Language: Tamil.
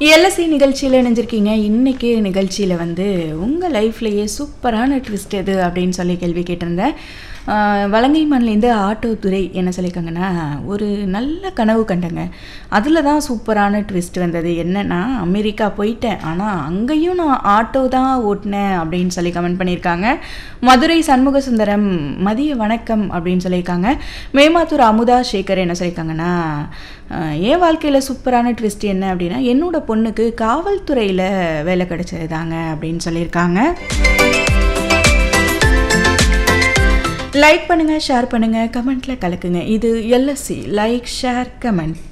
எல்எஸ்சி நிகழ்ச்சியில் இணைஞ்சிருக்கீங்க இன்னைக்கு நிகழ்ச்சியில் வந்து உங்கள் லைஃப்லேயே சூப்பரான ட்விஸ்ட் எது அப்படின்னு சொல்லி கேள்வி கேட்டிருந்தேன் ஆஹ் வலங்கை மண்லேருந்து ஆட்டோ துறை என்ன சொல்லியிருக்காங்கன்னா ஒரு நல்ல கனவு கண்டங்க அதில் தான் சூப்பரான ட்விஸ்ட் வந்தது என்னன்னா அமெரிக்கா போயிட்டேன் ஆனால் அங்கேயும் நான் ஆட்டோ தான் ஓட்டினேன் அப்படின்னு சொல்லி கமெண்ட் பண்ணியிருக்காங்க மதுரை சண்முக சுந்தரம் மதிய வணக்கம் அப்படின்னு சொல்லியிருக்காங்க மேமாத்தூர் அமுதா சேகர் என்ன சொல்லியிருக்காங்கன்னா ஆஹ் என் வாழ்க்கையில் சூப்பரான ட்விஸ்ட் என்ன அப்படின்னா என்னோட பொண்ணுக்கு காவல்துறையில் வேலை கிடைச்சது தாங்க அப்படின்னு சொல்லியிருக்காங்க லைக் பண்ணுங்கள் ஷேர் பண்ணுங்கள் கமெண்ட்டில் கலக்குங்க இது எல்எஸ்சி லைக் ஷேர் கமெண்ட்